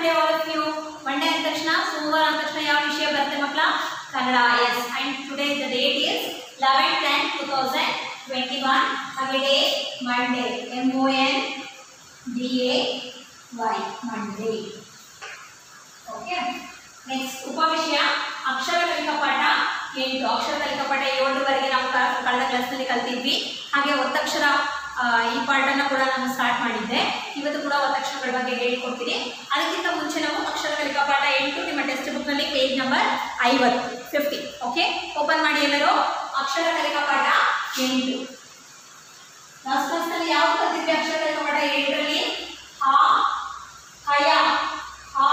Monday all of you Monday ಅಂದ ತಕ್ಷಣ ಸೋಮವಾರ ಅಂದ ತಕ್ಷಣ ಯಾವ ವಿಷಯ ಬರುತ್ತೆ ಮಕ್ಕಳ Kannada yes and today the date is eleven ten two thousand twenty one ಹಾಗೆ day Monday M O N D A Y Monday okay next ಉಪವಿಷಯ ಅಕ್ಷರ ಕಲಿಕಾ ಪಾಠ ಎಂಟು ಅಕ್ಷರ ಕಲಿಕಾ ಪಾಠ ಏಳರವರೆಗೆ ನಾವು ಕ- ಕಳೆದ ಕ್ಲಾಸ್ನಲ್ಲಿ ಕಲ್ತಿದ್ವಿ ಹಾಗೆ ಒತ್ತಕ್ಷರ ಆ, ಈ ಪಾಠನ ಕೂಡ ನಾನು ಸ್ಟಾರ್ಟ್ ಮಾಡಿದ್ದೆ ಇವತ್ತು ಕೂಡ ಒತ್ತಕ್ಷರಗಳ ಬಗ್ಗೆ ಹೇಳಿಕೊಡ್ತೀನಿ ಅದಕ್ಕಿಂತ ಮುಂಚೆ ನಾವು ಅಕ್ಷರ ಕಲಿಕಾ ಪಾಠ ಎಂಟು ನಿಮ್ಮ ಟೆಕ್ಸ್ಟ್ ಬುಕ್ನಲ್ಲಿ ಪೇಜ್ ನಂಬರ್ ಐವತ್ತು ಫಿಫ್ಟಿ ಓಕೆ ಓಪನ್ ಮಾಡಿ ಎಲ್ಲರೂ ಅಕ್ಷರ ಕಲಿಕಾ ಪಾಠ ಎಂಟು ಲಾಸ್ಟ್ ಕ್ಲಾಸ್ನಲ್ಲಿ ಯಾವ ಕಲ್ತಿದ್ವಿ ಅಕ್ಷರ ಕಲಿಕಾ ಪಾಠ ಎಂಟರಲ್ಲಿ ಆ ಹಯ ಆ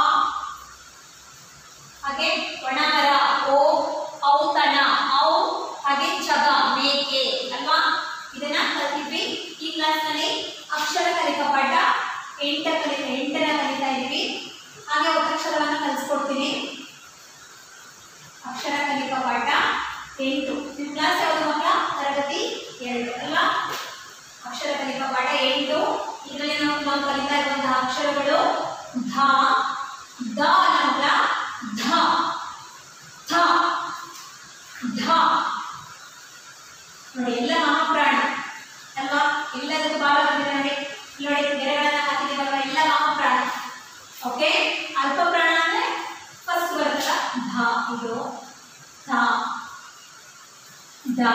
ಹಾಗೆ ಒಣಮರ ಓ ಔತಣ ಔ ಹಾಗೆ ಚಗ ಮೇಕೆ ಅಲ್ವಾ ಇದನ್ನ ಕಲ್ತಿದ್ವಿ ಈ ಕ್ಲಾಸ್ನಲ್ಲಿ ಅಕ್ಷರ ಕಲಿಕಾ ಪಾಠ ಎಂಟ ಕಲಿ ಎಂಟರ ಕಲಿತಾ ಇದ್ವಿ ಹಾಗೆ ಒತ್ತಕ್ಷರವನ್ನು ಕಲಿಸ್ಕೊಡ್ತೀನಿ ಅಕ್ಷರ ಕಲಿಕಾ ಪಾಠ ಎಂಟು ನಿಮ್ಮ ಕ್ಲಾಸ್ ಯಾವುದು ಮಕ್ಕಳ ತರಗತಿ ಎರಡು ಅಲ್ವಾ ಅಕ್ಷರ ಕಲಿಕಾ ಪಾಠ ಎಂಟು ಇದರಲ್ಲಿ ನಾವು ನಾವು ಕಲಿತಾ ಇರುವಂತಹ ಅಕ್ಷರಗಳು ಧ ದ ನಂತರ ಧ ಥ ಧ ನೋಡಿ ಎಲ್ಲ ಮಹಾಪ್ರಾಣ ಅಲ್ವಾ ಎಲ್ಲದಕ್ಕೂ ಬಾಲ ಬಂದಿದೆ ನೋಡಿ ಇಲ್ಲಿ ನೋಡಿ ಗೆರೆಗಳನ್ನ ಹಾಕಿದ್ದೀವಲ್ವಾ ಎಲ್ಲ ಮಹಾಪ್ರಾಣ ಓಕೆ ಅಲ್ಪ ಪ್ರಾಣ ಅಂದ್ರೆ ಫಸ್ಟ್ ಬರುತ್ತಲ್ಲ ಧ ಇದು ಥ ದ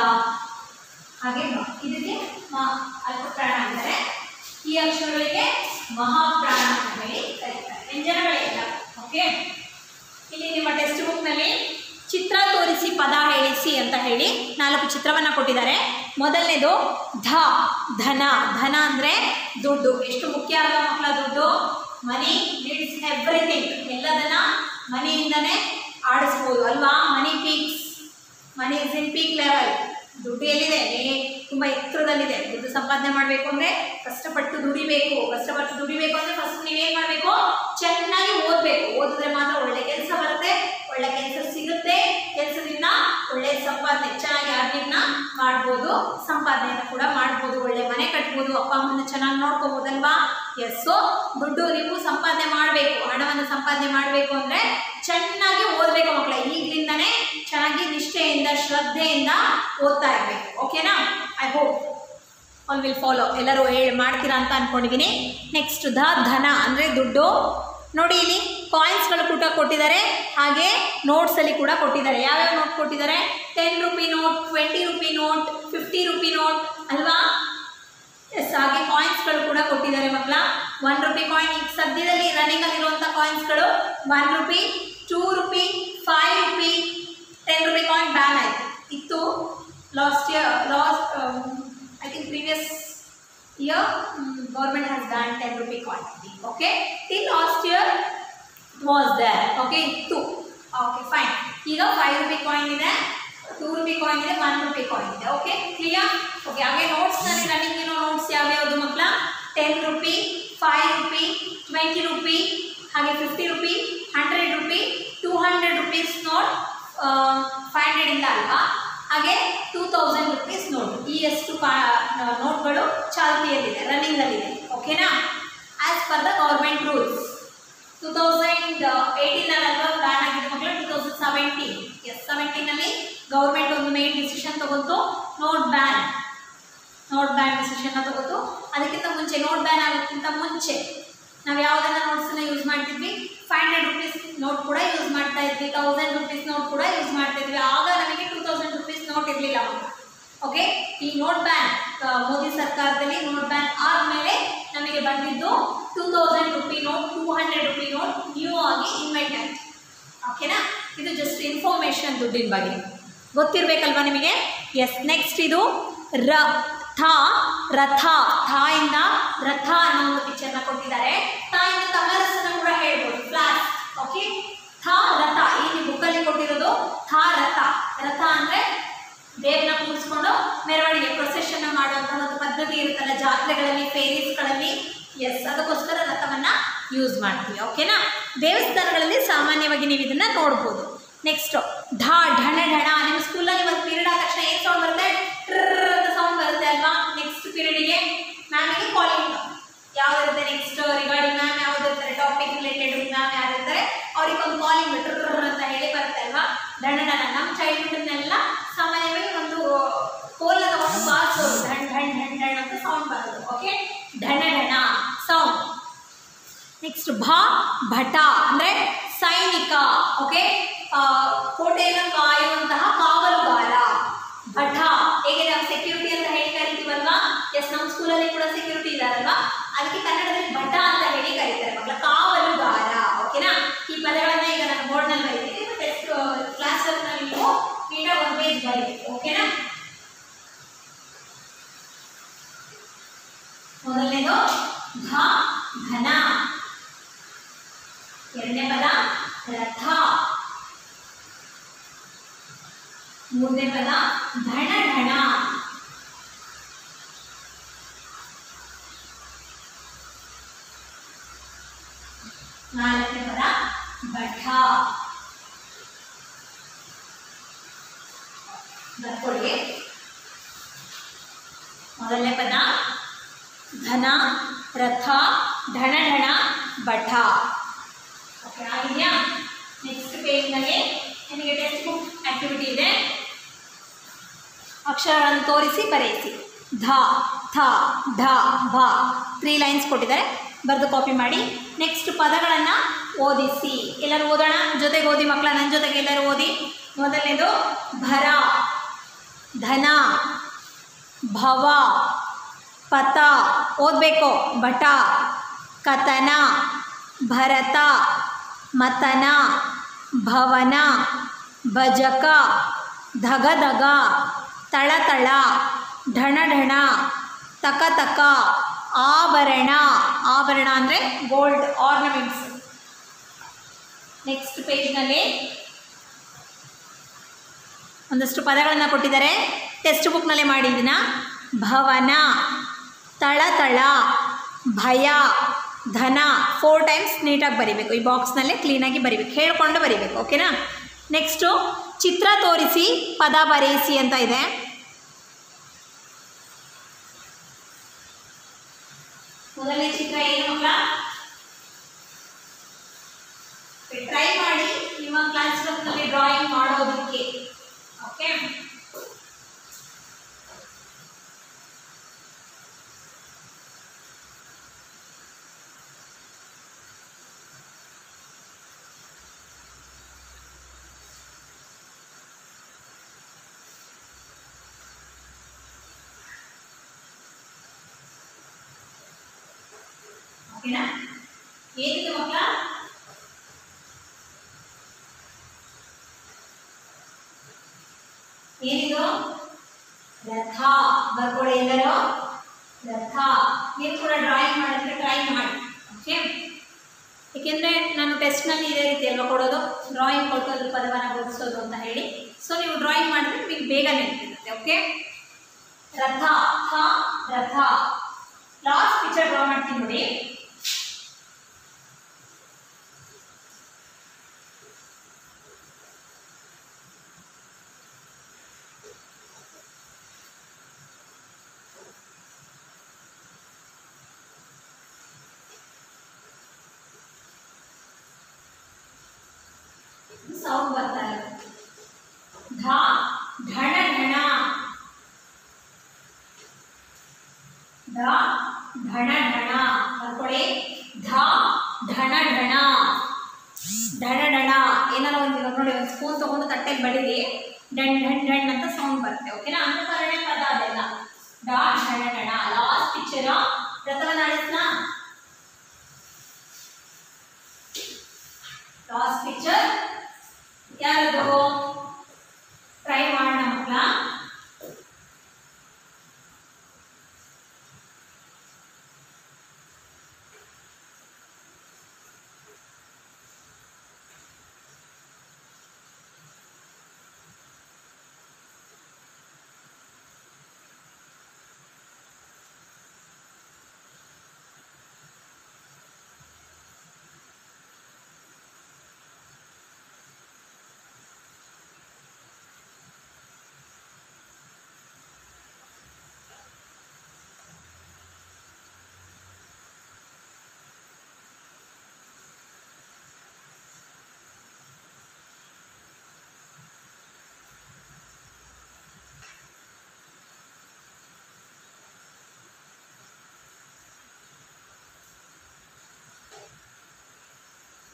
ಹಾಗೆ ಮ. ಇದಕ್ಕೆ ಮ ಅಲ್ಪ ಪ್ರಾಣ ಅಂತಾರೆ ಈ ಅಕ್ಷರಗಳಿಗೆ ಮಹಾಪ್ರಾಣ ಅಂತ ಹೇಳಿ ಕರೀತಾರೆ ವ್ಯಂಜನಗಳೇ ಇಲ್ಲ ಓಕೆ ಇಲ್ಲಿ ನಿಮ್ಮ ಟೆಕ್ಸ್ಟ್ ಬುಕ್ನಲ್ಲಿ ಚಿತ್ರ ತೋರಿಸಿ ಪದ ಹೇಳಿಸಿ ಅಂತ ಹೇಳಿ ನಾಲ್ಕು ಚಿತ್ರವನ್ನು ಕೊಟ್ಟಿದ್ದಾರೆ ಮೊದಲನೇದು ಧ ಧನ ಧನ ಅಂದರೆ ದುಡ್ಡು ಎಷ್ಟು ಮುಖ್ಯ ಅಲ್ವಾ ಮಕ್ಕಳ ದುಡ್ಡು ಮನಿ ನೀಡ್ಸ್ ಎವ್ರಿಥಿಂಗ್ ಎಲ್ಲದನ್ನ ಮನಿಯಿಂದನೇ ಆಡಿಸ್ಬೋದು ಅಲ್ವಾ money peaks money is in peak level ದುಡ್ಡು ಎಲ್ಲಿದೆ ಮೇಲೆ ತುಂಬ ಎತ್ತರದಲ್ಲಿದೆ ದುಡ್ಡು ಸಂಪಾದನೆ ಮಾಡಬೇಕು ಅಂದರೆ ಕಷ್ಟಪಟ್ಟು ದುಡಿಬೇಕು ಕಷ್ಟಪಟ್ಟು ದುಡಿಬೇಕು ಅಂದರೆ ಫಸ್ಟ್ ನೀವೇನು ಮಾಡಬೇಕು ಚೆನ್ನಾಗಿ ಓದಬೇಕು ಓದಿದ್ರೆ ಮಾತ್ರ ಒಳ್ಳೆ ಕೆಲಸ ಬರುತ್ತೆ ಒಳ್ಳೆ ಕೆಲಸ ಸಿಗುತ್ತೆ ಕೆಲಸದಿಂದ ಒಳ್ಳೆ ಸಂಪಾದನೆ ಚೆನ್ನಾಗಿ ಅರ್ನಿಂಗ್ನ ಮಾಡ್ಬೋದು ಸಂಪಾದನೆಯನ್ನು ಕೂಡ ಮಾಡ್ಬೋದು ಒಳ್ಳೆ ಮನೆ ಕಟ್ಬೋದು ಅಪ್ಪ ಅಮ್ಮನ ಚೆನ್ನಾಗಿ ನೋಡ್ಕೋಬೋದಲ್ವಾ ಎಸ್ ಸೊ ದುಡ್ಡು ನೀವು ಸಂಪಾದನೆ ಮಾಡಬೇಕು ಹಣವನ್ನು ಸಂಪಾದನೆ ಮಾಡಬೇಕು ಅಂದರೆ ಚೆನ್ನಾಗಿ ಓದಬೇಕು ಮಕ್ಕಳ ಈಗಲಿಂದನೇ ಚೆನ್ನಾಗಿ ನಿಷ್ಠೆಯಿಂದ ಶ್ರದ್ಧೆಯಿಂದ ಓದ್ತಾ ಇರಬೇಕು ಓಕೆನಾ I hope all will follow ಎಲ್ಲರೂ ಹೇಳಿ ಮಾಡ್ತೀರಾ ಅಂತ ಅಂದ್ಕೊಂಡಿದ್ದೀನಿ ನೆಕ್ಸ್ಟ್ ಧ ಧನ ಅಂದರೆ ದುಡ್ಡು ನೋಡಿ ಇಲ್ಲಿ ಕಾಯಿನ್ಸ್ಗಳು ಕೂಡ ಕೊಟ್ಟಿದ್ದಾರೆ ಹಾಗೆ ನೋಟ್ಸಲ್ಲಿ ಕೂಡ ಕೊಟ್ಟಿದ್ದಾರೆ ಯಾವ್ಯಾವ ನೋಟ್ ಕೊಟ್ಟಿದ್ದಾರೆ ten rupee note twenty rupee note fifty rupee note ಅಲ್ವಾ ಎಸ್ ಹಾಗೆ ಕಾಯಿನ್ಸ್ಗಳು ಕೂಡ ಕೊಟ್ಟಿದ್ದಾರೆ ಮಕ್ಕಳ ಒನ್ ರುಪಿ ಕಾಯಿನ್ ಈಗ ಸದ್ಯದಲ್ಲಿ ರನ್ನಿಂಗಲ್ಲಿರುವಂಥ ಕಾಯಿನ್ಸ್ಗಳು one rupee two rupee five rupee ten rupee coin ban ಆಯಿತು ಇತ್ತು last year last I think previous year government has ban ten rupee coin okay till last year was there okay ಇತ್ತು okay fine ಈಗ five rupee coin ಇದೆ two rupee coin ಇದೆ one rupee coin ಇದೆ okay clear okay ಹಾಗೆ ನೋಟ್ಸ್ನಲ್ಲಿ running ಇರೋ notes ಯಾವ್ಯಾವುದು ಮಕ್ಕಳ ten rupee five rupee twenty rupee ಹಾಗೆ fifty rupee hundred rupee two hundred rupees note five ಹಂಡ್ರೆಡಿಂದ ಅಲ್ವಾ ಹಾಗೆ ಟೂ ತೌಸಂಡ್ ರುಪೀಸ್ ನೋಟ್ ಈ ಎಷ್ಟು ಪಾ ನೋಟ್ಗಳು ಚಾಲ್ತಿಯಲ್ಲಿದೆ ರನ್ನಿಂಗಲ್ಲಿದೆ ಓಕೆನಾ as per the government rules two thousand ಏಯ್ಟೀನಲ್ಲಿ ಅಲ್ವಾ ಬ್ಯಾನ್ ಆಗಿದೆ ಮಕ್ಕಳು ಟೂ ತೌಸಂಡ್ ಸೆವೆಂಟೀನ್ ಎಸ್ ಸೆವೆಂಟೀನಲ್ಲಿ ಗೌರ್ಮೆಂಟ್ ಒಂದು ಮೇನ್ ಡಿಸಿಷನ್ ತಗೊಂತು ನೋಟ್ ಬ್ಯಾನ್ ನೋಟ್ ಬ್ಯಾನ್ ಡಿಸಿಷನ್ನ ತಗೋತು ಅದಕ್ಕಿಂತ ಮುಂಚೆ ನೋಟ್ ಬ್ಯಾನ್ ಆಗೋಕ್ಕಿಂತ ಮುಂಚೆ ನಾವು ಯಾವುದನ್ನ ನೋಟ್ಸನ್ನ ಯೂಸ್ ಮಾಡ್ತಿದ್ವಿ ಫೈವ್ ಹಂಡ್ರೆಡ್ ರುಪೀಸ್ ನೋಟ್ ಕೂಡ ಯೂಸ್ ಮಾಡ್ತಾ ಇದ್ವಿ ತೌಸಂಡ್ ರುಪೀಸ್ ನೋಟ್ ಕೂಡ ಯೂಸ್ ಮಾಡ್ತಾ ಇದ್ವಿ ಆಗ ನಮಗೆ ಟೂ ತೌಸಂಡ್ ರುಪೀಸ್ ನೋಟ್ ಇರಲಿಲ್ಲ ಓಕೆ ಈ ನೋಟ್ ಬ್ಯಾನ್ ಮೋದಿ ಸರ್ಕಾರದಲ್ಲಿ ನೋಟ್ ಬ್ಯಾನ್ ಆದಮೇಲೆ ನಮಗೆ ಬಂದಿದ್ದು two thousand rupee note two hundred rupee note new ಆಗಿ ಇನ್ವೆಂಟ್ ಆಯಿತು ಓಕೆನಾ ಇದು ಜಸ್ಟ್ ಇನ್ಫಾರ್ಮೇಷನ್ ದುಡ್ಡಿನ ಬಗ್ಗೆ ಗೊತ್ತಿರಬೇಕಲ್ವಾ ನಿಮಗೆ ಎಸ್ ನೆಕ್ಸ್ಟ್ ಇದು ರ ಥ ರಥ ಥಾ ಇಂದ ರಥ ಅನ್ನೋ ಒಂದು ಪಿಕ್ಚರ್ನ ಕೊಟ್ಟಿದ್ದಾರೆ ಥಾ ಇಂದ ತಮರಸನ ಕೂಡ ಹೇಳ್ಬೋದು ಫ್ಲಾಸ್ ಓಕೆ ಥಾ ರಥ ಈ ಬುಕ್ಕಲ್ಲಿ ಕೊಟ್ಟಿರೋದು ಥಾ ರಥ ರಥ ಅಂದರೆ ದೇವ್ರನ್ನ ಕೂರಿಸ್ಕೊಂಡು ಮೆರವಣಿಗೆ ಪ್ರೊಸೆಷನ್ ಮಾಡುವಂಥ ಒಂದು ಪದ್ಧತಿ ಇರುತ್ತಲ್ಲ ಜಾತ್ರೆಗಳಲ್ಲಿ ಫೇರೀಸ್ಗಳಲ್ಲಿ ಎಸ್ ಅದಕ್ಕೋಸ್ಕರ ರಥವನ್ನು ಯೂಸ್ ಮಾಡ್ತೀವಿ ಓಕೆನಾ ದೇವಸ್ಥಾನಗಳಲ್ಲಿ ಸಾಮಾನ್ಯವಾಗಿ ನೀವು ಇದನ್ನು ನೋಡ್ಬೋದು ನೆಕ್ಸ್ಟು ಢ ಢಣ ಢಣ ನಿಮ್ಮ ಸ್ಕೂಲಲ್ಲಿ ಒಂದು ಪೀರಿಯಡ್ ಆದ ತಕ್ಷಣ ಏನು ಸೌಂಡ್ ಬರುತ್ತೆ ಟ್ರರ್ ಅಂತ ಸೌಂಡ್ ಬರುತ್ತೆ ಅಲ್ವಾ ನೆಕ್ಸ್ಟ್ ಪೀರಿಯಡಿಗೆ ಮ್ಯಾಮಿಗೆ ಕಾಲಿಂಗ್ ಯಾವ್ದಿರುತ್ತೆ ನೆಕ್ಸ್ಟ್ ರಿಗಾರ್ಡಿಂಗ್ ಮ್ಯಾಮ್ ಯಾವ್ದು ಇರ್ತಾರೆ ಟಾಪಿಕ್ ರಿಲೇಟೆಡ್ ಮ್ಯಾಮ್ ಅವ್ರಿಗೆ ಒಂದು ಕಾಲಿಂಗ್ ಅಂತ ಹೇಳಿ ಬರುತ್ತೆ ಅಲ್ವಾ ಢಣ ಢಣ ನಮ್ಮ ಚೈಲ್ಡ್ಹುಡ್ನೆಲ್ಲ ಸಾಮಾನ್ಯವಾಗಿ ಒಂದು ಕೋಲ ತಗೊಂಡು ಬಾರಿಸೋದು ಢಣ್ ಢಣ್ ಢಣ್ ಢಣ್ ಅಂತ ಸೌಂಡ್ ಬರೋದು ಓಕೆ ಢಣ ಢಣ ಸೌಂಡ್ ನೆಕ್ಸ್ಟ್ ಭ ಭಟ ಅಂದರೆ ಸೈನಿಕ ಓಕೆ ಕೋಟೆಯನ್ನು ಕಾಯುವಂತಹ ಕಾವಲುಗಾರ ಭಟ ಹೇಗೆ ನಾವು ಸೆಕ್ಯೂರಿಟಿ ಅಂತ ಹೇಳಿ ಕರಿತೀವಲ್ವಾ ಎಸ್ ನಮ್ಮ ಸ್ಕೂಲಲ್ಲಿ ಕೂಡ ಸೆಕ್ಯೂರಿಟಿ ಇದಾರಲ್ವಾ ಅದಕ್ಕೆ ಕನ್ನಡದಲ್ಲಿ ಭಟ ಅಂತ ಹೇಳಿ ಕರೀತಾರೆ ಮಕ್ಕಳ ಕಾವಲುಗಾರ ಓಕೆನಾ ಈ ಪದಗಳನ್ನ ಈಗ ನಾನು ಬೋರ್ಡ್ನಲ್ಲಿ ಬರೀತೀನಿ ಟೆಸ್ಟ್ ಕ್ಲಾಸ್ ವರ್ಕ್ನಲ್ಲಿ ನೀವು ನೀಟಾಗಿ ಒಂದು ಪೇಜ್ ಬರೀಬೇಕು ಓಕೆನಾ ಮೊದಲನೇದು ಧ ಘನ ಎರಡನೇ ಪದ ರಥ ಮೂರನೇ ಪದ ಧಣ ಢಣ ನಾಲ್ಕನೇ ಪದ ಭಟ ಬರ್ಕೊಳ್ಳಿ ಮೊದಲನೇ ಪದ ಘನ ರಥ ಢಣ ಢಣ ಭಟ ಓಕೆ ಆಗಿದೆಯಾ ನೆಕ್ಸ್ಟ್ ಪೇಜ್ನಲ್ಲಿ ನಿಮಗೆ ಟೆಕ್ಸ್ಟ್ ಬುಕ್ ಆಕ್ಟಿವಿಟಿ ಇದೆ ಅಕ್ಷರಗಳನ್ನು ತೋರಿಸಿ ಬರೆಯಿಸಿ ಧ ಥ ಢ ಭ ತ್ರೀ ಲೈನ್ಸ್ ಕೊಟ್ಟಿದ್ದಾರೆ ಬರೆದು ಕಾಪಿ ಮಾಡಿ ನೆಕ್ಸ್ಟ್ ಪದಗಳನ್ನು ಓದಿಸಿ ಎಲ್ಲರೂ ಓದೋಣ ಜೊತೆಗೆ ಓದಿ ಮಕ್ಕಳ ನನ್ನ ಜೊತೆಗೆ ಎಲ್ಲರೂ ಓದಿ ಮೊದಲನೇದು ಭರ ಧನ ಭವ ಪತ ಓದಬೇಕು ಭಟ ಕಥನ ಭರತ ಮತನ ಭವನ ಭಜಕ ಧಗಧಗ ತಳತಳ ಢಣ ಢಣ ತಕ ತಕ ಆಭರಣ ಆಭರಣ ಅಂದರೆ ಗೋಲ್ಡ್ ಆರ್ನಮೆಂಟ್ಸ್ ನೆಕ್ಸ್ಟ್ ಪೇಜ್ನಲ್ಲಿ ಒಂದಷ್ಟು ಪದಗಳನ್ನು ಕೊಟ್ಟಿದ್ದಾರೆ ಟೆಕ್ಸ್ಟ್ ಬುಕ್ನಲ್ಲೇ ಮಾಡಿದ್ದೀನ ಭವನ ತಳತಳ ಭಯ ಧನ ಫೋರ್ ಟೈಮ್ಸ್ ನೀಟಾಗಿ ಬರಿಬೇಕು ಈ ಬಾಕ್ಸ್ನಲ್ಲೇ ಕ್ಲೀನಾಗಿ ಬರಿಬೇಕು ಹೇಳ್ಕೊಂಡು ಬರಿಬೇಕು ಓಕೆನಾ ನೆಕ್ಸ್ಟು ಚಿತ್ರ ತೋರಿಸಿ ಪದ ಬರೆಯಿಸಿ ಅಂತ ಇದೆ ಮೊದಲನೇ ಚಿತ್ರ ಏನು ಮಕ್ಕಳ ಟ್ರೈ ಮಾಡಿ ನಿಮ್ಮ ಕ್ಲಾಸ್ ರೂಮ್ನಲ್ಲಿ ಡ್ರಾಯಿಂಗ್ ಮಾಡೋದಕ್ಕೆ ಓಕೆ ಓಕೆನಾ ಏನಿದೆ ಮಕ್ಕಳ ಏನಿದು ರಥ ಬರ್ಕೊಡಿ ಎಲ್ಲರೂ ರಥ ನೀವು ಕೂಡ ಡ್ರಾಯಿಂಗ್ ಮಾಡಿದ್ರೆ ಟ್ರೈ ಮಾಡಿ ಓಕೆ ಏಕೆಂದರೆ ನಾನು ಟೆಸ್ಟ್ನಲ್ಲಿ ಇದೇ ರೀತಿ ಅಲ್ವಾ ಕೊಡೋದು ಡ್ರಾಯಿಂಗ್ ಕೊಟ್ಟು ಅದ್ರ ಪದವನ್ನು ಗುರುತಿಸೋದು ಅಂತ ಹೇಳಿ ಸೊ ನೀವು ಡ್ರಾಯಿಂಗ್ ಮಾಡಿದ್ರೆ ನಿಮಗೆ ಬೇಗ ನೆನಪಿರುತ್ತೆ ಓಕೆ ರಥ ಥ ರಥ ಲಾಸ್ಟ್ ಪಿಕ್ಚರ್ ಡ್ರಾ ಮಾಡ್ತೀನಿ ನೋಡಿ ಸೌಂಡ್ ಬರ್ತಾ ಇದೆ ಧ ಢಣ ಢಣ ಧ ಢಣ ಢಣ ಬರ್ಕೊಳ್ಳಿ ಧ ಢಣ ಢಣ ಢಣ ಢಣ ಏನಾರ ಒಂದು ಇವಾಗ ನೋಡಿ ಒಂದು ಸ್ಪೂನ್ ತಗೊಂಡು ತಟ್ಟೆಗೆ ಬಡಿರಿ ಡಣ್ ಢಣ್ ಢಣ್ ಅಂತ ಸೌಂಡ್ ಬರುತ್ತೆ ಓಕೆನಾ ಅನುಕರಣೆ ಪದ ಅದೆಲ್ಲ ಢ ಢಣ ಢಣ ಲಾಸ್ಟ್ ಪಿಕ್ಚರ್ ರಥವನ್ನ ಆಡಿಸ್ನಾ ಲಾಸ್ಟ್ ಪಿಕ್ಚರ್ ಯಾರದು ಟ್ರೈ ಮಾಡೋಣ ಮಕ್ಕಳ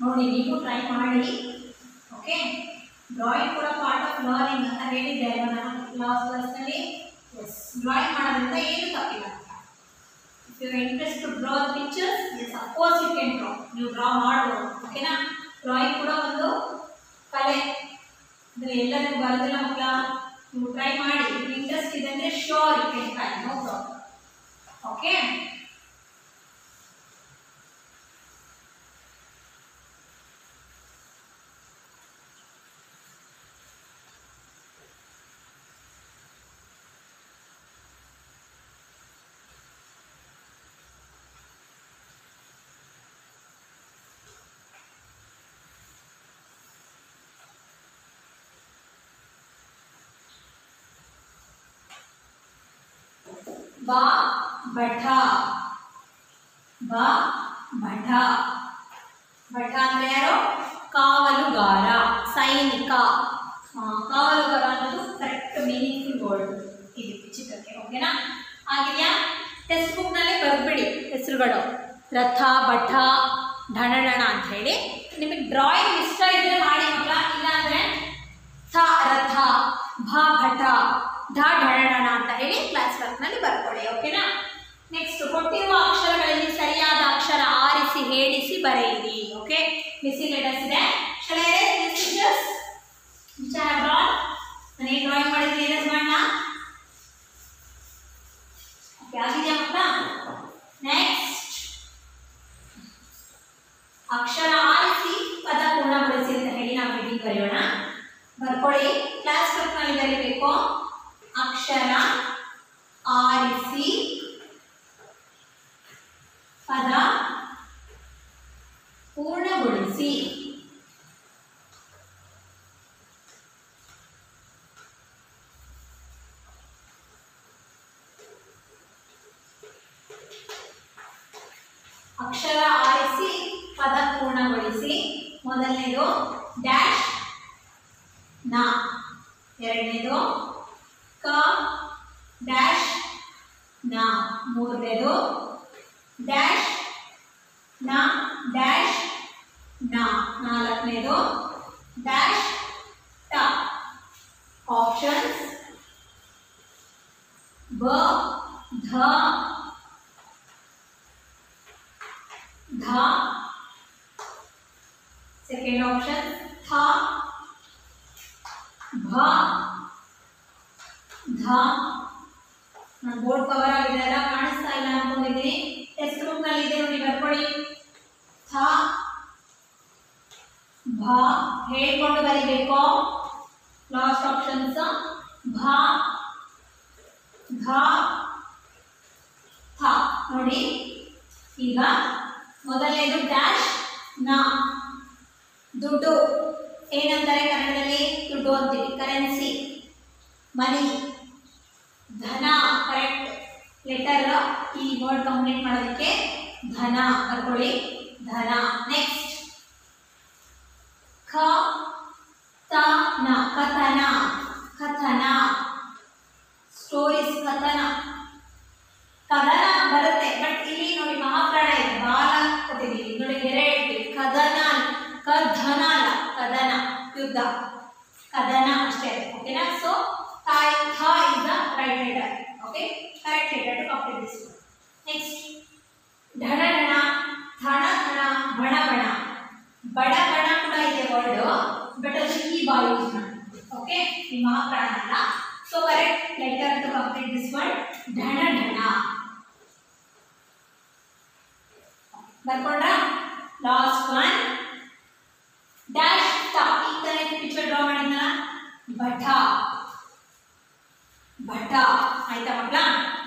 ನೋಡಿ ನೀವು ಟ್ರೈ ಮಾಡಿ ಓಕೆ ಡ್ರಾಯಿಂಗ್ ಕೂಡ ಪಾರ್ಟ್ ಆಫ್ ಲರ್ನಿಂಗ್ ಅಂತ ಹೇಳಿದ್ದೆ ಅಲ್ವಾ ನಾನು ಲಾಸ್ಟ್ ಕ್ಲಾಸ್ನಲ್ಲಿ ಎಸ್ ಡ್ರಾಯಿಂಗ್ ಮಾಡೋದ್ರಿಂದ ಏನು ತಪ್ಪಿಲ್ಲ if you interest to draw pictures yes of course you can draw ನೀವು ಡ್ರಾ ಮಾಡ್ಬೋದು ಓಕೆನಾ ಡ್ರಾಯಿಂಗ್ ಕೂಡ ಒಂದು ಕಲೆ ಅಂದರೆ ಎಲ್ಲರಿಗೂ ಬರೋದಿಲ್ಲ ಮಕ್ಕಳ ನೀವು ಟ್ರೈ ಮಾಡಿ ಇಂಟ್ರೆಸ್ಟ್ ಇದೆ ಅಂದರೆ sure you can try no problem okay ಬಾ ಭಟ ಬಾ ಭಟ ಭಟ ಅಂದ್ರೆ ಯಾರು ಕಾವಲುಗಾರ ಸೈನಿಕ ಆ, ಕಾವಲುಗಾರ ಅನ್ನೋದು ಕರೆಕ್ಟ್ ಮೀನಿಂಗ್ಫುಲ್ ವರ್ಡ್ ಇದು ಚಿತ್ರಕ್ಕೆ ಓಕೆನಾ ಆಗಿದೆಯಾ ಟೆಕ್ಸ್ಟ್ ಬುಕ್ನಲ್ಲೇ ಬರ್ಬಿಡಿ ಹೆಸರುಗಳು ರಥ ಭಟ ಢಣಢಣ ಅಂತ ಹೇಳಿ ನಿಮಗೆ ಡ್ರಾಯಿಂಗ್ ಇಷ್ಟ ಇದ್ರೆ ಮಾಡಿ ಮಕ್ಕಳ ಇಲ್ಲ ಅಂದ್ರೆ ಥ ರಥ ಭ ಭಟ ಢ ಢಣಢಣ ಅಂತ ಹೇಳಿ ಕ್ಲಾಸ್ ವರ್ಕ್ನಲ್ಲಿ ಬರ್ಕೊಳ್ಳಿ ಓಕೆನಾ ನೆಕ್ಸ್ಟ್ ಕೊಟ್ಟಿರುವ ಅಕ್ಷರಗಳಲ್ಲಿ ಸರಿಯಾದ ಅಕ್ಷರ ಆರಿಸಿ ಹೇಳಿಸಿ ಬರೆಯಿರಿ ಓಕೆ ಮಿಸ್ಸಿಂಗ್ ಲೆಟರ್ಸ್ ಇದೆ ಶಲೇ pictures which I have drawn ನಾನು ಏನು ಡ್ರಾಯಿಂಗ್ ಮಾಡಿದ್ದೀನಿ ಏನಾದ್ರು ಮಾಡೋಣ ಓಕೆ ಆಗಿದೆಯಾ ಮಕ್ಕಳ ನೆಕ್ಸ್ಟ್ ಅಕ್ಷರ ಆರಿಸಿ ಪದ ಪೂರ್ಣಗೊಳಿಸಿ ಅಂತ ಹೇಳಿ ನಾವು ರೀಡಿಂಗ್ ಬರೆಯೋಣ ಬರ್ಕೊಳ್ಳಿ ಕ್ಲಾಸ್ ವರ್ಕ್ನಲ್ಲಿ ಬರೀಬೇಕು ಅಕ್ಷರ ಆರಿಸಿ ಪದ ಪೂರ್ಣಗೊಳಿಸಿ ಅಕ್ಷರ ಆರಿಸಿ ಪದ ಪೂರ್ಣಗೊಳಿಸಿ ಮೊದಲನೇದು ಡ್ಯಾಶ್ ನ ಎರಡನೇದು ಕ ಡ್ಯಾಶ್ ನ ಮೂರನೇದು ಡ್ಯಾಶ್ ನ ಡ್ಯಾಶ್ ನ ನಾಲ್ಕನೇದು ಡ್ಯಾಶ್ ಟ ಆಪ್ಷನ್ಸ್ ಬ ಧ ಧ ಸೆಕೆಂಡ್ ಆಪ್ಷನ್ ಥ ಭ ಧ ನನ್ನ ಬೋರ್ಡ್ ಕವರ್ ಆಗಿದೆ ಎಲ್ಲ ಕಾಣಿಸ್ತಾ ಇಲ್ಲ ಅನ್ಕೊಂಡಿದ್ದೀನಿ ಟೆಕ್ಸ್ಟ್ ಬುಕ್ನಲ್ಲಿ ಇದೆ ನೋಡಿ ಬರ್ಕೊಳ್ಳಿ ಥ ಭ ಹೇಳ್ಕೊಂಡು ಬರಿಬೇಕು ಲಾಸ್ಟ್ ಆಪ್ಷನ್ಸ್ ಭ ಧ ಥ ನೋಡಿ ಈಗ ಮೊದಲನೇದು ಡ್ಯಾಶ್ ನ ದುಡ್ಡು ಏನಂತಾರೆ ಕನ್ನಡದಲ್ಲಿ ದುಡ್ಡು ಅಂತೀವಿ ಕರೆನ್ಸಿ ಮನಿ ಧನ ಕರೆಕ್ಟ್ ಲೆಟರ್ ಈ ವರ್ಡ್ ಕಂಪ್ಲೀಟ್ ಮಾಡೋದಕ್ಕೆ ಧನ ಬರ್ಕೊಳ್ಳಿ ಧನ ನೆಕ್ಸ್ಟ್ ಖ ತ ನ ಕಥನ ಕಥನ ಸ್ಟೋರೀಸ್ ಕಥನ ಕದನ ಬರುತ್ತೆ ಬಟ್ ಇಲ್ಲಿ ನೋಡಿ ಮಹಾಪ್ರಾಣ ಇದೆ ಬಾಲ ಕೊಟ್ಟಿದ್ದೀವಿ ನೋಡಿ ಗೆರೆ ಇಡ್ತೀವಿ ಕದನ ಕದನ ಅಲ್ಲ ಕದನ ಯುದ್ಧ ಕದನ ಅಷ್ಟೇ ಓಕೆನಾ ಸೊ ತಾಯಿ ಥ is the right letter okay correct letter to complete this next ಢಣ ಢಣ ಥಣ ಥಣ ಬಣ ಬಣ ಬಡ ಬಣ ಕೂಡ ಇದೆ ವರ್ಡ್ ಬಟ್ ಅದು ಈ ಬಾ ಯೂಸ್ ಮಾಡಿ ಓಕೆ ಈ ಮಹಾಪ್ರಾಣ ಅಲ್ಲ so correct letter to complete this word ಢಣ ಢಣ ಬರ್ಕೊಂಡ್ರ ಲಾಸ್ಟ್ ಒನ್ ಡ್ಯಾಶ್ ಟ ಈ ತರ ಪಿಕ್ಚರ್ ಡ್ರಾ ಮಾಡಿದ್ನಲ್ಲ ಭಟ ಭಟ ಆಯ್ತಾ ಮಕ್ಕಳ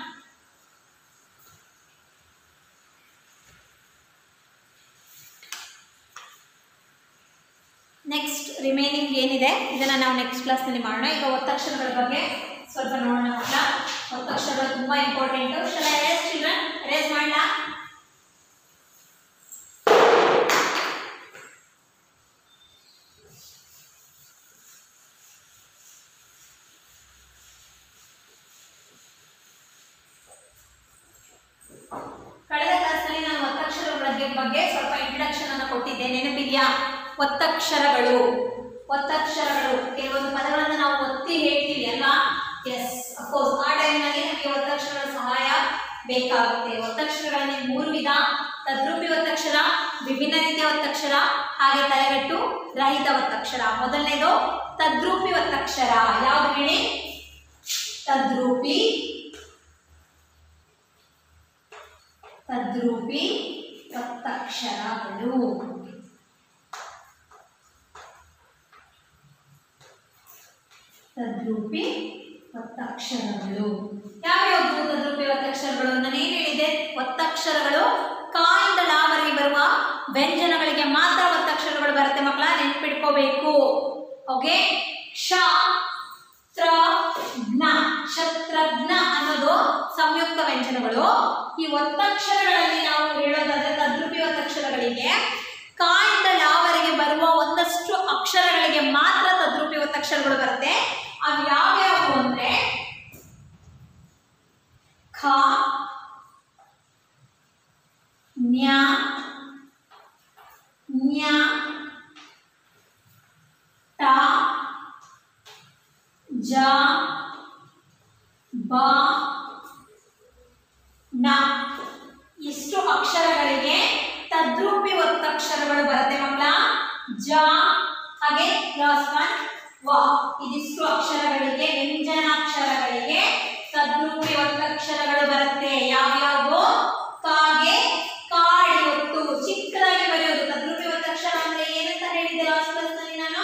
ನೆಕ್ಸ್ಟ್ ರಿಮೈನಿಂಗ್ ಏನಿದೆ ಇದನ್ನ ನಾವು ನೆಕ್ಸ್ಟ್ ಕ್ಲಾಸ್ನಲ್ಲಿ ಮಾಡೋಣ ಈಗ ಒತ್ತಕ್ಷರಗಳ ಬಗ್ಗೆ ಸ್ವಲ್ಪ ನೋಡೋಣ ಮಕ್ಕಳ ಒತ್ತಕ್ಷರಗಳು ತುಂಬಾ ಇಂಪಾರ್ಟೆಂಟ್ ಶಲ ಎರೇಸ್ ಚಿಲ್ಡ್ರನ್ ಎರೇಸ್ ಮಾಡಲಾ ಕಳೆದ ಕ್ಲಾಸ್ನಲ್ಲಿ ನಾನು ಒತ್ತಕ್ಷರಗಳ ಬಗ್ಗೆ ಬಗ್ಗೆ ಸ್ವಲ್ಪ ಇಂಟ್ರಡಕ್ಷನ್ ಅನ್ನು ಕೊಟ್ಟಿದ್ದೆ ನೆನಪಿದೆಯಾ ಒತ್ತಕ್ಷರಗಳು ಒತ್ತಕ್ಷರಗಳು ಕೆಲವೊಂದು ಪದಗಳನ್ನು ನಾವು ಒತ್ತಿ ಹೇಳ್ತೀವಿ ಅಲ್ವಾ ಎಸ್ ಅಫ್ಕೋರ್ಸ್ ಆ ಟೈಮ್ನಲ್ಲಿ ನಮಗೆ ಒತ್ತಕ್ಷರಗಳ ಸಹಾಯ ಬೇಕಾಗುತ್ತೆ ಒತ್ತಕ್ಷರಗಳಲ್ಲಿ ಮೂರು ವಿಧ ತದ್ರೂಪಿ ಒತ್ತಕ್ಷರ ವಿಭಿನ್ನ ರೀತಿಯ ಒತ್ತಕ್ಷರ ಹಾಗೆ ತಲೆಗಟ್ಟು ರಹಿತ ಒತ್ತಕ್ಷರ ಮೊದಲನೇದು ತದ್ರೂಪಿ ಒತ್ತಕ್ಷರ ಯಾವುದು ಹೇಳಿ ತದ್ರೂಪಿ ತದ್ರೂಪಿ ಒತ್ತಕ್ಷರಗಳು ತದ್ರೂಪಿ ಒತ್ತಕ್ಷರಗಳು ಯಾವ್ಯಾವುದು ತದ್ರೂಪಿ ಒತ್ತಕ್ಷರಗಳು ನಾನೇನು ಹೇಳಿದೆ ಒತ್ತಕ್ಷರಗಳು ಕಾಯಿಂದ ಲಾವರಿಗೆ ಬರುವ ವ್ಯಂಜನಗಳಿಗೆ ಮಾತ್ರ ಒತ್ತಕ್ಷರಗಳು ಬರುತ್ತೆ ಮಕ್ಕಳ ನೆನ್ಪಿಟ್ಕೋಬೇಕು ಓಕೆ ಶ ತ್ರ ಜ್ಞ ಶತ್ರಜ್ಞ ಅನ್ನೋದು ಸಂಯುಕ್ತ ವ್ಯಂಜನಗಳು ಈ ಒತ್ತಕ್ಷರಗಳಲ್ಲಿ ನಾವು ಹೇಳೋದಾದ್ರೆ ತದ್ರೂಪಿ ಒತ್ತಕ್ಷರಗಳಿಗೆ ಕಾಯಿಂದ ಲಾವರಿಗೆ ಬರುವ ಒಂದಷ್ಟು ಅಕ್ಷರಗಳಿಗೆ ಮಾತ್ರ ತದ್ರೂಪಿ ಒತ್ತಕ್ಷರಗಳು ಬರುತ್ತೆ ಅವು ಯಾವ್ಯಾವು ಅಂದ್ರೆ ಖ ನ್ಯ ನ್ಯ ಟ ಜ ಬ ನ ಇಷ್ಟು ಅಕ್ಷರಗಳಿಗೆ ತದ್ರೂಪಿ ಒತ್ತಕ್ಷರಗಳು ಬರುತ್ತೆ ಮಕ್ಕಳ ಜ ಹಾಗೆ ಲಾಸ್ಟ್ ಒನ್ ವ ಇದಿಷ್ಟು ಅಕ್ಷರಗಳಿಗೆ ವ್ಯಂಜನಾಕ್ಷರಗಳಿಗೆ ತದ್ರೂಪಿ ಒತ್ತಕ್ಷರಗಳು ಬರುತ್ತೆ ಯಾವ್ಯಾವು ಕಾಗೆ ಕಾಡಿ ಒತ್ತು ಚಿಕ್ಕದಾಗಿ ಬರೆಯೋದು ತದ್ರೂಪಿ ಒತ್ತಕ್ಷರ ಅಂದ್ರೆ ಏನಂತ ಹೇಳಿದ್ದೆ ಲಾಸ್ಟ್ ಕ್ಲಾಸ್ನಲ್ಲಿ ನಾನು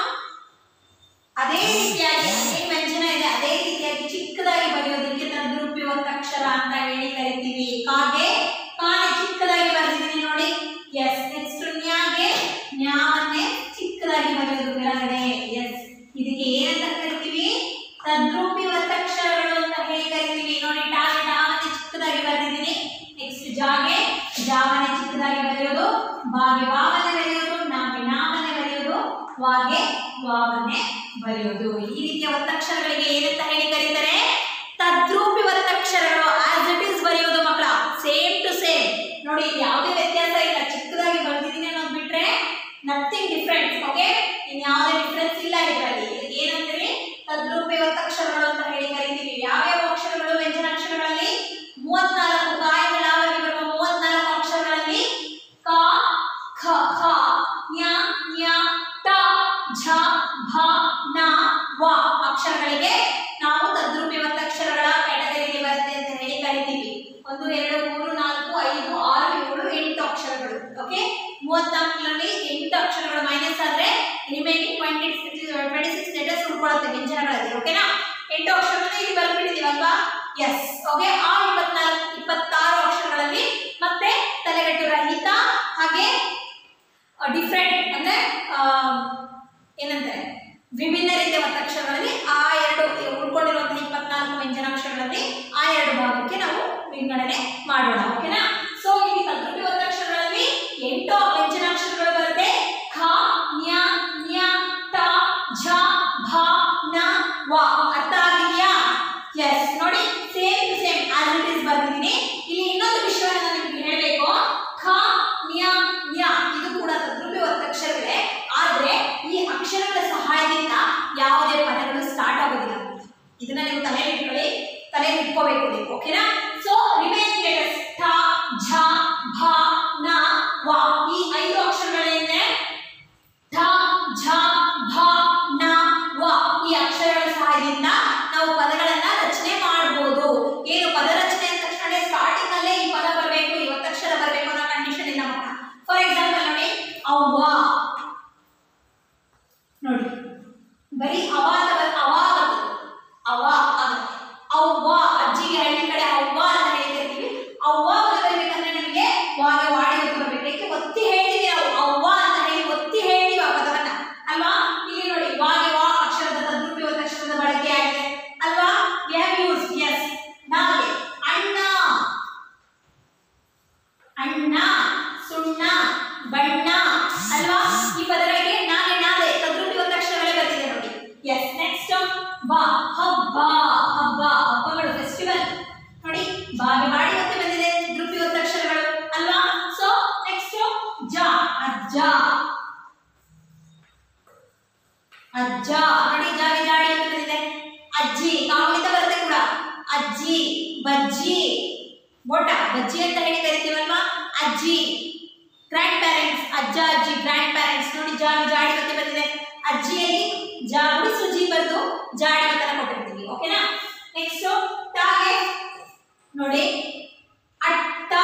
ಅದೇ ರೀತಿಯಾಗಿ ಅದೇ ವ್ಯಂಜನ ಇದೆ ಅದೇ ರೀತಿಯಾಗಿ ಚಿಕ್ಕದಾಗಿ ಬರೆಯೋದಕ್ಕೆ ತದ್ರೂಪಿ ಒತ್ತಕ್ಷರ ಅಂತ ಹೇಳಿ ಕರಿತೀವಿ ಕಾಗೆ ಕಾನೆ ಚಿಕ್ಕದಾಗಿ ಬರೆದಿದ್ದೀನಿ ನೋಡಿ ಎಸ್ ನೆಕ್ಸ್ಟ್ ನ್ಯಾಗೆ ನ್ಯಾವನ್ನೇ ಚಿಕ್ಕದಾಗಿ ಬರೆಯೋದು ಕೆಳಗಡೆ ಎಸ್ ಇದಕ್ಕೆ ಏನಂತ ಕರಿತೀವಿ ತದ್ರೂಪಿ ಒತ್ತಕ್ಷರಗಳು ಅಂತ ಹೇಳಿ ಕರಿತೀವಿ ನೋಡಿ ಟಾಗೆ ಟಾವನ್ನೇ ಚಿಕ್ಕದಾಗಿ ಬರೆದಿದ್ದೀನಿ ನೆಕ್ಸ್ಟ್ ಜಾಗೆ ಜಾವನೆ ಚಿಕ್ಕದಾಗಿ ಬರೆಯೋದು ಬಾಗೆ ವಾವನೆ ಬರೆಯೋದು ನಾಗೆ ನಾವನೆ ಬರೆಯೋದು ವಾಗೆ ವಾವನೆ ಬರೆಯೋದು ಈ ರೀತಿಯ ಒತ್ತಕ್ಷರಗಳಿಗೆ ಏನಂತ ಹೇಳಿ ಕರೀತಾರೆ ತದ್ರೂಪಿ ಒತ್ತಕ್ಷರಗಳು ಆಸ್ ಇಟ್ ಈಸ್ ಬರೆಯೋದು ಮಕ್ಕಳ ಸೇಮ್ ಟು ಸೇಮ್ ನೋಡಿ ಇಲ್ಲಿ ಯಾವುದೇ ವ್ಯತ್ಯಾಸ ಇಲ್ಲ ಚಿಕ್ಕದಾಗಿ ಬರೆದಿದ್ದೀನಿ ಅನ್ನೋದು ಬಿಟ್ರೆ ನಥಿಂಗ್ ಡಿಫ್ರೆನ್ಸ್ ಓಕೆ ಇನ್ ಯಾವುದೇ ಡಿಫ್ರೆನ್ಸ್ ಇಲ್ಲ ಇದರಲ್ಲಿ ಇದಕ್ಕೆ ಏನಂತೀವಿ ತದ್ರೂಪಿ ಒತ್ತಕ್ಷರಗಳು ಅಂತ ಹೇಳಿ ಕರಿತೀವಿ ಯಾವ್ಯಾವ ಅಕ್ಷರಗಳು ವ್ಯಂಜನಾಕ್ಷರಗಳಲ್ಲಿ ಮೂವತ್ನಾಲ್ಕು ಕಾಯಿಗಳಾಗಿ ಬರುವ ಮೂವತ್ನಾಲ್ಕು ಅಕ್ಷರಗಳಲ್ಲಿ ಕ ಖ ಖ ನ್ಯ ನ್ಯ ಟ ಝ ಭ ನ ವ ಅಕ್ಷರಗಳಿಗೆ ನಾವು ತದ್ರೂಪಿ ಒತ್ತಕ್ಷರಗಳ ಕ್ಯಾಟಗರಿಗೆ ಬರುತ್ತೆ ಅಂತ ಹೇಳಿ ಕರಿತೀವಿ ಒಂದು ಎರಡು ಮೂರು ನಾಲ್ಕು ಐದು ಆರು ಏಳು ಎಂಟು ಅಕ್ಷರಗಳು ಓಕೆ ಮೂವತ್ನಾಲ್ಕರಲ್ಲಿ ಎಂಟು ಅಕ್ಷರಗಳು ಮೈನಸ್ ಆದ್ರೆ remaining twenty twenty six letters ಉಳ್ಕೊಳ್ಳುತ್ತೆ ವ್ಯಂಜನಗಳಲ್ಲಿ ಓಕೆನಾ ಎಂಟು ಅಕ್ಷರಗಳು ಇಲ್ಲಿ ಬರ್ಬಿಟ್ಟಿದೀವಲ್ವಾ ಎಸ್ ಓಕೆ ಆ ಇಪ್ಪತ್ನಾಲ್ಕು ಇಪ್ಪತ್ತಾರು ಅಕ್ಷರಗಳಲ್ಲಿ ಮತ್ತೆ ತಲೆಗಟ್ಟು ರಹಿತ ಹಾಗೆ ಡಿಫ್ರೆಂಟ್ ಅಂದ್ರೆ ಆ, ಏನಂತಾರೆ ವಿಭಿನ್ನ ರೀತಿಯ ಒತ್ತಕ್ಷರಗಳಲ್ಲಿ ಆ ಎರಡು ಉಳ್ಕೊಂಡಿರುವಂತಹ ಇಪ್ಪತ್ನಾಲ್ಕು ವ್ಯಂಜನಾಕ್ಷರಗಳಲ್ಲಿ ಆ ಎರಡು ಭಾಗಕ್ಕೆ ನಾವು ವಿಂಗಡಣೆ ಮಾಡೋಣ ಓಕೆನಾ ಸೊ ಇಲ್ಲಿ ತದ್ರೂಪಿ ಒತ್ತಕ್ಷರಗಳಲ್ಲಿ ಎಂಟು ವ್ಯಂಜನಾಕ್ಷರಗಳು ಬರುತ್ತೆ ಖ ನ್ಯ ನ್ಯ ಟ ಝ ಭ ನ ವ ಅರ್ಥ ಆಗಿದೆಯಾ ಎಸ್ ನೋಡಿ same to same as it is ಬರ್ತಿದ್ದೀನಿ ಇಲ್ಲಿ ಇನ್ನೊಂದು ವಿಷಯವನ್ನು ನಾನು ನಿಮಗೆ ಹೇಳಬೇಕು ಖ ನ್ಯ ನ್ಯ ಇದು ಕೂಡ ತದ್ರೂಪಿ ಒತ್ತಕ್ಷರಗಳೇ ಆದ್ರೆ ಈ ಅಕ್ಷರಗಳ ಸಹಾಯದಿಂದ ಯಾವುದೇ ಪದಗಳು ಸ್ಟಾರ್ಟ್ ಆಗೋದಿಲ್ಲ ಇದನ್ನ ನೀವು ತಲೆ ಇಟ್ಕೊಳ್ಳಿ ತಲೆ ಇಟ್ಕೋಬೇಕು ನೀವು ಓಕೆನಾ ಸೊ ರಿಮೈನಿಂಗ್ ಲೆಟರ್ಸ್ ಠ ಝ ಭ ನ ವ ಈ ಐದು ಅಕ್ಷರಗಳೇನೆ ಠ ಝ ಭ ನ ವ ಈ ಅಕ್ಷರಗಳ ಸಹಾಯದಿಂದ ನಾವು ಪದಗಳನ್ನ ರಚನೆ ಮಾಡಬಹುದು ಏನು ಪದ ರಚನೆ ಅಂದ ತಕ್ಷಣ ಸ್ಟಾರ್ಟಿಂಗ್ ಅಲ್ಲೇ ಈ ಪದ ಬರಬೇಕು ಈ ಒತ್ತಕ್ಷರ ಬರಬೇಕು ಅನ್ನೋ ಕಂಡೀಷನ್ ಇಲ್ಲ ಮಕ್ಕಳ ಫಾರ್ ಎಕ್ಸಾಂಪಲ್ ನೋಡಿ ಅವ್ವ ನೋಡಿ ಬರೀ ಅವಾದ ಅವಾಗದು ಅವ ಆಗುತ್ತೆ ಅವ್ವ ಅಜ್ಜಿಗೆ ಹಳ್ಳಿ ಕಡೆ ಅವ್ವ ಅಂತ ಹೇಳ್ತಿರ್ತೀವಿ ಅವ್ವ ಅಂತ ಬರಬೇಕಂದ್ರೆ ನಮಗೆ ವಾಗೆ ವಾಡಿ ಅಂತ ಬರಬೇಕು ಯಾಕೆ ಒತ್ತಿ ಹೇಳ್ತೀವಿ ನಾವು ಅವ್ವ ಅಂತ ಹೇಳಿ ಒತ್ತಿ ಹೇಳ್ತೀವಿ ಆ ಪದವನ್ನ ಅಲ್ವಾ ಇಲ್ಲಿ ನೋಡಿ ವಾಗೆ ವಾ ಅಕ್ಷರದ ತದ್ರೂಪಿ ಅಕ್ಷರದ ಬಳಕೆ ಆಗಿದೆ ಅಲ್ವಾ ವಿ ಹ್ಯಾವ್ ಯೂಸ್ ಎಸ್ ನಾಗೆ ಅಣ್ಣ ಅಣ್ಣ ಸುಣ್ಣ ಬಣ್ಣ ಅಲ್ವಾ ಈ ಪದಗಳಿಗೆ ನಾನೇ ನಾಳೆ ತದ್ರೂಪಿ ಒತ್ತಕ್ಷರಗಳೇ ಬರ್ತಿದೆ ನೋಡಿ ಎಸ್ ನೆಕ್ಸ್ಟ್ ಬಾ ಹಬ್ಬ ಹಬ್ಬ ಹಬ್ಬಗಳು ಫೆಸ್ಟಿವಲ್ ನೋಡಿ ಬಾಗೆ ಮಾಡಿ ಮತ್ತೆ ಬಂದಿದೆ ತದ್ರೂಪಿ ಒತ್ತಕ್ಷರಗಳು ಅಲ್ವಾ ಸೊ ನೆಕ್ಸ್ಟ್ ಜ ಅಜ್ಜ ಬಜ್ಜಿ ಬೋಟ ಬಜ್ಜಿ ಅಂತ ಹೇಳಿ ಕರಿತೀವಲ್ವಾ ಅಜ್ಜಿ ಗ್ರ್ಯಾಂಡ್ ಪ್ಯಾರೆಂಟ್ಸ್ ಅಜ್ಜ ಅಜ್ಜಿ ಗ್ರ್ಯಾಂಡ್ ಪ್ಯಾರೆಂಟ್ಸ್ ನೋಡಿ ಜಾ ಜಾಡಿ ಮತ್ತೆ ಬಂದಿದೆ ಅಜ್ಜಿಯಲ್ಲಿ ಜಾ ಉಳಿಸು ಜಿ ಬರೆದು ಜಾಡಿ ಅಂತ ಕೊಟ್ಟಿರ್ತೀವಿ ಓಕೆನಾ ನೆಕ್ಸ್ಟ್ ಟಾಗೆ ನೋಡಿ ಅಟ್ಟ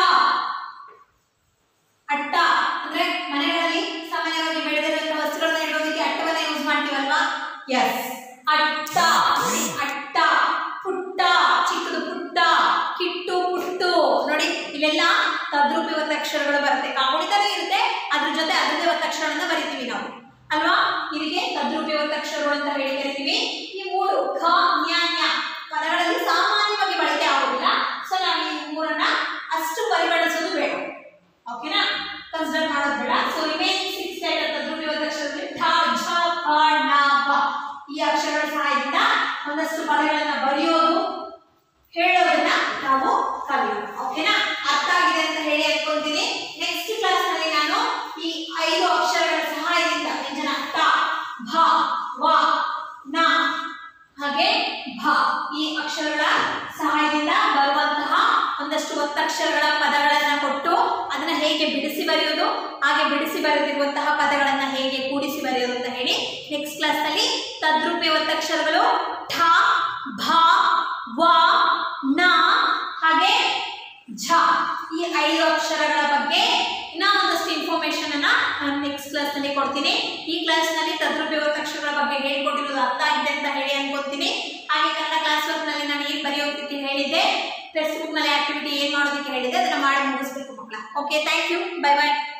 ಅಟ್ಟ ಅಂದ್ರೆ ಮನೆಗಳಲ್ಲಿ ಸಾಮಾನ್ಯವಾಗಿ ಬೆಳೆದಿರುವಂತಹ ವಸ್ತುಗಳನ್ನ ಇಡೋದಕ್ಕೆ ಅಟ್ಟವನ್ನ ಯೂಸ್ ಮಾಡ್ತೀವಲ್ವಾ ಎಸ್ ಅಟ್ಟ ನೋಡಿ, ಅಟ್ಟ ಪುಟ್ಟ ಚಿಕ್ಕದು ಪುಟ್ಟ ಕಿಟ್ಟು ಪುಟ್ಟು ನೋಡಿ ಇಲ್ಲೆಲ್ಲ ತದ್ರೂಪಿ ಒತ್ತಕ್ಷರಗಳು ಬರುತ್ತೆ ಕಾಗುಣಿತನೂ ಇರುತ್ತೆ ಅದ್ರ ಜೊತೆ ಅದರದೇ ಒತ್ತಕ್ಷರಗಳನ್ನ ಬರಿತೀವಿ ನಾವು ಅಲ್ವಾ ಇದಕ್ಕೆ ತದ್ರೂಪಿ ಒತ್ತಕ್ಷರಗಳು ಅಂತ ಹೇಳಿ ಕರಿತೀವಿ ಈ ಮೂರು ಖ ನ್ಯ ನ್ಯ ಪದಗಳಲ್ಲಿ ಸಾಮಾನ್ಯವಾಗಿ ಬಳಕೆ ಆಗೋದಿಲ್ಲ ಸೊ ನಾವು ಈ ಮೂರನ್ನ ಅಷ್ಟು ಪರಿಗಣಿಸೋದು ಬೇಡ ಓಕೆನಾ ಕನ್ಸಿಡರ್ ಮಾಡೋದು ಬೇಡ ಸೊ ರಿಮೈನಿಂಗ್ ಸಿಕ್ಸ್ ಲೆಟರ್ ತದ್ರೂಪಿ ಒತ್ತಕ್ಷರದಲ್ಲಿ ಠ ಝ ಪ ಣ ಪ ಈ ಅಕ್ಷರಗಳ ಸಹಾಯದಿಂದ ಒಂದಷ್ಟು ಪದಗಳನ್ನ ಬರೆಯೋದು ಹೇಳೋದನ್ನ ನಾವು ಕಲಿಯೋಣ ಓಕೆನಾ ಅರ್ಥ ಆಗಿದೆ ಅಂತ ಹೇಳಿ ಅನ್ಕೊಂತೀನಿ ನೆಕ್ಸ್ಟ್ ಕ್ಲಾಸ್ ನಲ್ಲಿ ನಾನು ಈ ಐದು ಅಕ್ಷರಗಳ ಸಹಾಯದಿಂದ ವ್ಯಂಜನ ಟ ಭ ವ ನ ಹಾಗೆ ಭ ಈ ಅಕ್ಷರಗಳ ಸಹಾಯದಿಂದ ಬರುವಂತಹ ಒಂದಷ್ಟು ಒತ್ತಕ್ಷರಗಳ ಪದಗಳನ್ನ ಕೊಟ್ಟು ಅದನ್ನ ಹೇಗೆ ಬಿಡಿಸಿ ಬರೆಯೋದು ಹಾಗೆ ಬಿಡಿಸಿ ಬರೆದಿರುವಂತಹ ಪದಗಳನ್ನ ಹೇಗೆ ಕೂಡಿಸಿ ಬರೆಯೋದು ಅಂತ ಹೇಳಿ ನೆಕ್ಸ್ಟ್ ಕ್ಲಾಸ್ ನಲ್ಲಿ ತದ್ರೂಪಿ ಒತ್ತಕ್ಷರಗಳು ಠ ಭ ವ ನ ಹಾಗೆ ಝ ಈ ಐದು ಅಕ್ಷರಗಳ ಬಗ್ಗೆ ಇನ್ನ ಒಂದಷ್ಟು ಇನ್ಫಾರ್ಮೇಶನ್ ಅನ್ನ ನಾನು ನೆಕ್ಸ್ಟ್ ಕ್ಲಾಸ್ ನಲ್ಲಿ ಕೊಡ್ತೀನಿ ಈ ಕ್ಲಾಸ್ ನಲ್ಲಿ ತದ್ರೂಪಿ ಒತ್ತಕ್ಷರಗಳ ಬಗ್ಗೆ ಹೇಳ್ಕೊಟ್ಟಿರೋದು ಅರ್ಥ ಆಗಿದೆ ಅಂತ ಹೇಳಿ ಅನ್ಕೊಂತೀನಿ ಹಾಗೆ ಕನ್ನಡ ಕ್ಲಾಸ್ ವರ್ಕ್ ನಲ್ಲಿ ನಾನು ಏನ್ ಬರೆಯೋದಕ್ಕೆ ಹೇಳಿದ್ದೆ ಟೆಕ್ಸ್ಟ್ ಬುಕ್ ನಲ್ಲಿ ಆಕ್ಟಿವಿಟಿ ಏನ್ ಮಾಡೋದಕ್ಕೆ ಹೇಳಿದೆ ಅದನ್ನ ಮಾಡಿ ಮುಗಿಸ್ಬೇಕು ಮಕ್ಕಳ okay thank you bye by